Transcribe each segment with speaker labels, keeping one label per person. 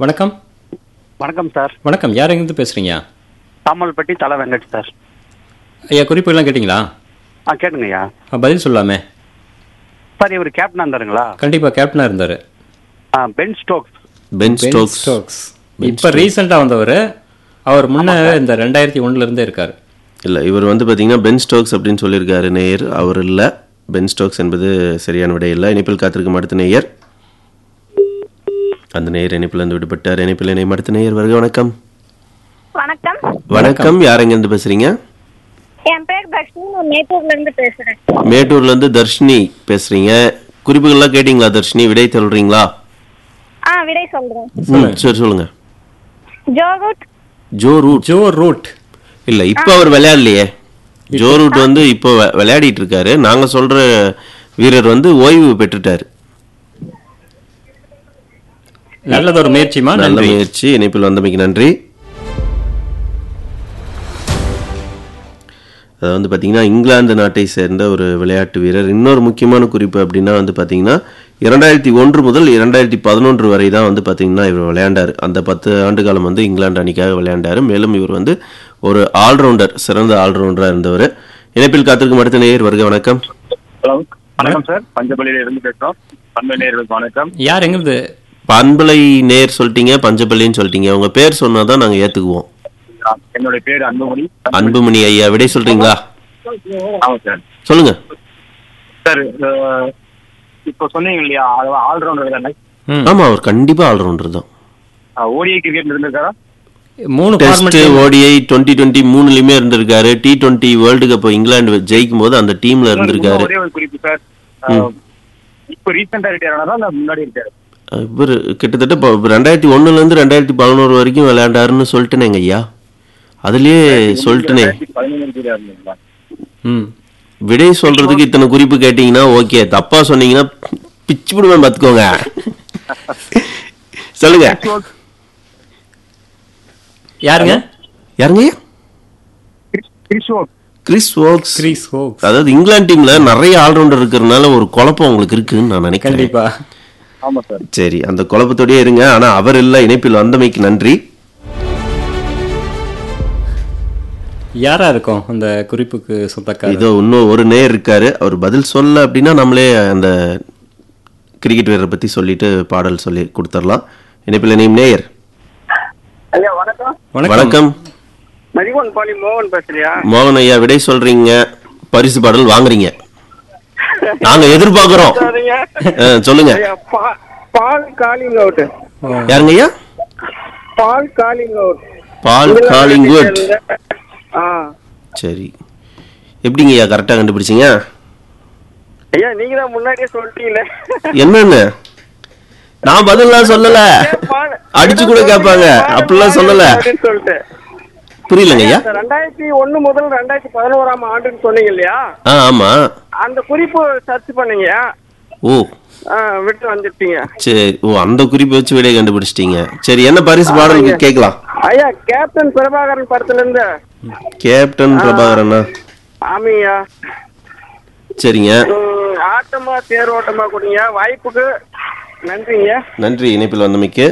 Speaker 1: வணக்கம்
Speaker 2: வணக்கம் சார்
Speaker 1: வணக்கம் யார் எங்கேருந்து பேசுறீங்க
Speaker 2: தாமல்பட்டி தலை வெங்கட் சார்
Speaker 1: ஐயா குறிப்புகள்லாம் கேட்டிங்களா
Speaker 2: ஆ கேட்டுங்கய்யா
Speaker 1: ஆ, பதில் சொல்லாமே
Speaker 2: சார் இவர் கேப்டனா இருந்தாருங்களா
Speaker 1: கண்டிப்பாக கேப்டனாக இருந்தார்
Speaker 2: ஆ Ben Stokes
Speaker 3: Ben Stokes
Speaker 1: Stokes இப்போ ரீசெண்டாக வந்தவர் அவர் முன்ன இந்த ரெண்டாயிரத்தி ஒண்ணுல இருந்தே இருக்கார்
Speaker 3: இல்லை இவர் வந்து பார்த்தீங்கன்னா பென் ஸ்டோக்ஸ் அப்படின்னு சொல்லியிருக்காரு நேயர் அவர் இல்லை பென் ஸ்டோக்ஸ் என்பது சரியான விடை இல்லை இணைப்பில் காத்திருக்கும் அடுத்த நேயர் அந்த நேயர் இணைப்பில் இருந்து விடுபட்டார் இணைப்பில் இணையம் அடுத்த நேயர் வருக வணக்கம்
Speaker 4: வணக்கம்
Speaker 3: வணக்கம் யார் எங்கேருந்து பேசுறீங்க
Speaker 4: என் பேர் தர்ஷினி நான் மேட்டூர்ல இருந்து பேசுறேன்
Speaker 3: மேட்டூர்ல இருந்து தர்ஷினி பேசுறீங்க குறிப்புகள்லாம் கேட்டிங்களா தர்ஷினி விடை சொல்றீங்களா
Speaker 4: ஆ விடை சொல்றேன்
Speaker 3: ம், சரி சொல்லுங்க
Speaker 4: ஜோகுட்
Speaker 3: ஜோ ரூட்
Speaker 1: ஜோ ரூட்
Speaker 3: இல்ல இப்போ அவர் விளையாடலையே ஜோ ரூட் வந்து இப்போ வெ- விளையாடிட்டு இருக்காரு நாங்க சொல்ற வீரர் வந்து ஓய்வு பெற்றுட்டாரு
Speaker 1: நல்லதொரு முயற்சிமா
Speaker 3: நல்ல
Speaker 1: நன்றி
Speaker 3: முயற்சி இணைப்பில் வந்தமைக்கு நன்றி அது வந்து பார்த்தீங்கன்னா இங்கிலாந்து நாட்டை சேர்ந்த ஒரு விளையாட்டு வீரர் இன்னொரு முக்கியமான குறிப்பு அப்படின்னா வந்து பார்த்தீங்கன்னா இரண்டாயிரத்தி ஒன்று முதல் இரண்டாயிரத்தி பதினொன்று வரை தான் வந்து பார்த்தீங்கன்னா இவர் விளையாண்டார் அந்த பத்து ஆண்டு காலம் வந்து இங்கிலாந்து அணிக்காக விளையாண்டார் மேலும் இவர் வந்து ஒரு ஆல்ரவுண்டர் சிறந்த ஆல்ரவுண்டராக இருந்தவர் இணைப்பில் காத்திருக்கும் அடுத்த நேயர் வருக வணக்கம்
Speaker 5: ஹலோ வணக்கம் சார் பஞ்சப்பள்ளியில இருந்து பேசுறோம் பண்பு நேர்களுக்கு வணக்கம்
Speaker 1: யார் எங்கிருந்து
Speaker 3: பண்பலை நேர் சொல்லிட்டீங்க பஞ்சப்பள்ளின்னு சொல்லிட்டீங்க உங்க பேர் சொன்னாதான் நாங்க ஏத்துக்குவோம்
Speaker 5: என்னுடைய பேர் அன்புமணி
Speaker 3: அன்புமணி ஐயா விடை சொல்றீங்களா
Speaker 5: ஆமா சார்
Speaker 3: சொல்லுங்க
Speaker 5: சார் அஹ், இப்போ சொன்னீங்க இல்லையா ஆல்ரவுண்டர் தானே
Speaker 1: ம்.
Speaker 3: ஆமா அவர் கண்டிப்பா ஆல்ரவுண்டர் தான்
Speaker 5: ஓடிஐ கிரிக்கெட் இருந்திருக்காரா
Speaker 1: மூணு
Speaker 3: test
Speaker 1: format
Speaker 3: ODI twenty twenty மூணுலயுமே இருந்திருக்காரு டி டுவெண்ட்டி வேர்ல்டு கப் இங்கிலாந்து ஜெயிக்கும் போது அந்த டீம்ல இருந்திருக்காரு
Speaker 5: ஒரே ஒரு குறிப்பு சார் அஹ், இப்போ ரீசெண்டா ரிட்டையர் ஆனதா இல்ல முன்னாடி இருக்காரு
Speaker 3: இவர் கிட்டத்தட்ட இப்போ ரெண்டாயிரத்தி ஒண்ணுல இருந்து ரெண்டாயிரத்தி பதினோரு வரைக்கும் விளையாண்டாருன்னு சொல்லிட்டேனேங்க ஐயா அதுலயே சொல்லிட்டேனே
Speaker 5: பதினொன்று ரிட்டையர் இருந்தீங்களா
Speaker 1: ம்
Speaker 3: விடை சொல்றதுக்கு இத்தனை குறிப்பு கேட்டீங்கன்னா ஓகே தப்பா சொன்னீங்கன்னா பிச்சு விடுவேன் பாத்துக்கோங்க சொல்லுங்க
Speaker 1: யாருங்க
Speaker 3: யாருங்க ஐயா
Speaker 5: Chris Woakes
Speaker 3: Chris Woakes
Speaker 1: Chris Woakes
Speaker 3: அதாவது இங்கிலாந்து டீம்ல நிறைய ஆல்ரவுண்டர் இருக்கிறதுனால ஒரு குழப்பம் உங்களுக்கு இருக்குன்னு நான் நினைக்கிறேன்
Speaker 1: கண்டிப்பா
Speaker 5: ஆமா சார்
Speaker 3: சரி அந்த குழப்பத்தோடயே இருங்க ஆனா அவர் இல்ல இணைப்பில் வந்தமைக்கு நன்றி
Speaker 1: யாரா இருக்கும் அந்த குறிப்புக்கு சொந்தக்காரர்
Speaker 3: இதோ இன்னும் ஒரு நேர் இருக்காரு அவர் பதில் சொல்ல அப்படின்னா நம்மளே அந்த கிரிக்கெட் வீரரை பத்தி சொல்லிட்டு பாடல் சொல்லி கொடுத்துடலாம் இணைப்பில் இணையும் நேயர்
Speaker 2: ஐயா வணக்கம்
Speaker 1: வணக்கம்
Speaker 3: வணக்கம்
Speaker 2: மதிவன் பாலி மோகன் பேசுறியா
Speaker 3: மோகன் ஐயா விடை சொல்றீங்க பரிசு பாடல் வாங்குறீங்க நாங்க எதிர்பார்க்கிறோம்
Speaker 2: சரிங்க
Speaker 3: ஆ, சொல்லுங்க
Speaker 2: ஐயா பா- பால் காலிங் அவுட்
Speaker 3: யாருங்க ஐயா
Speaker 2: பால் காலிங் அவுட்
Speaker 3: பால் காலிங்குட்
Speaker 2: ஆ
Speaker 3: சரி எப்படிங்க ஐயா கரெக்டா கண்டுபிடிச்சீங்க
Speaker 2: ஐயா நீங்க தான் முன்னாடியே சொல்லிட்டீங்களே
Speaker 3: என்னன்னு நான் பதில்லாம் சொல்லல
Speaker 2: பால்-
Speaker 3: அடிச்சு கூட கேட்பாங்க அப்படிலாம் சொல்லல
Speaker 2: அப்படின்னு சொல்லிட்டு
Speaker 3: புரியலங்க ஐயா
Speaker 2: இந்த ரெண்டாயிரத்தி ஒண்ணு முதல் ரெண்டாயிரத்தி பதினோராம் ஆண்டுன்னு சொன்னீங்க இல்லையா
Speaker 3: ஆ ஆமா
Speaker 2: அந்த குறிப்பு சர்ச் பண்ணீங்க
Speaker 3: ஓ
Speaker 2: ஆ, விட்டு வந்துட்டீங்க
Speaker 3: சரி ஓ அந்த குறிப்பை வச்சு விடையை கண்டுபிடிச்சிட்டீங்க சரி என்ன பரிசு பாடலுக்கு கேட்கலாம்
Speaker 2: ஐயா கேப்டன் பிரபாகரன் படத்துல இருந்து
Speaker 3: கேப்டன் பிரபாகரனா
Speaker 2: ஆமையா
Speaker 3: சரிங்க
Speaker 2: ம், ஆட்டமா தேரோட்டமா கொடுங்க வாய்ப்புக்கு நன்றிங்க
Speaker 3: நன்றி இணைப்பில் வந்தமைக்கு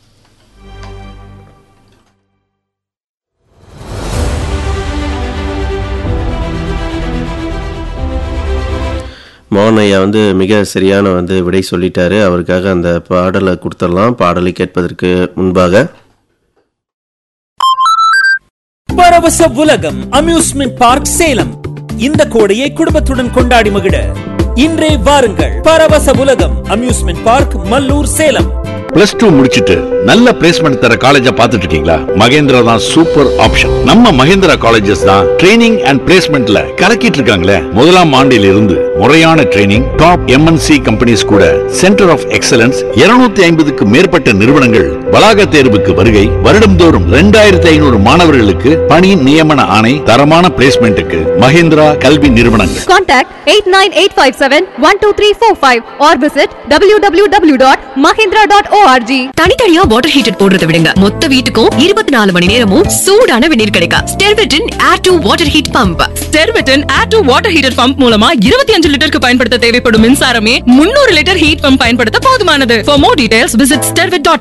Speaker 3: மோகன் ஐயா வந்து மிக சரியான வந்து விடை சொல்லிட்டாரு அவருக்காக அந்த பாடலை கொடுத்துடலாம் பாடலை கேட்பதற்கு முன்பாக
Speaker 6: பரவச உலகம் அம்யூஸ்மெண்ட் பார்க் சேலம் இந்த கோடையை குடும்பத்துடன் கொண்டாடி மகிழ இன்றே வாருங்கள் பரவச உலகம் amusement park Mallur Salem
Speaker 7: plus two முடிச்சிட்டு நல்ல பிளேஸ்மெண்ட் தர காலேஜ பாத்துட்டு இருக்கீங்களா மகேந்திரா தான் சூப்பர் ஆப்ஷன் நம்ம மகேந்திரா காலேஜஸ் தான் ட்ரைனிங் அண்ட் பிளேஸ்மெண்ட்ல கலக்கிட்டு இருக்காங்களே முதலாம் ஆண்டில் இருந்து முறையான ட்ரைனிங் டாப் எம்என்சி கம்பெனிஸ் கூட சென்டர் ஆஃப் எக்ஸலன்ஸ் 250 ஐம்பதுக்கு மேற்பட்ட நிறுவனங்கள் வளாக தேர்வுக்கு வருகை வருடம்தோறும் ரெண்டாயிரத்தி ஐநூறு மாணவர்களுக்கு பணி நியமன ஆணை தரமான பிளேஸ்மெண்ட்டுக்கு மகேந்திரா கல்வி நிறுவனங்கள்
Speaker 8: Contact 89857-12345 or visit www.mahindra.org.
Speaker 9: தனித்தனியா வாட்டர் ஹீட்டர் போடுறத விடுங்க மொத்த வீட்டுக்கும் இருபத்தி நாலு மணி நேரமும் சூடான வெந்நீர் கிடைக்கும் ஸ்டெர்விட்டின் air to water heat pump ஸ்டெர்விட்டின் air to water heater pump மூலமா இருபத்தி அஞ்சு லிட்டருக்கு பயன்படுத்த தேவைப்படும் மின்சாரமே முன்னூறு லிட்டர் ஹீட் பம்ப் பயன்படுத்த போதுமானது ஃபார் மோர் டீடைல்ஸ் விசிட் ஸ்டெர்விட்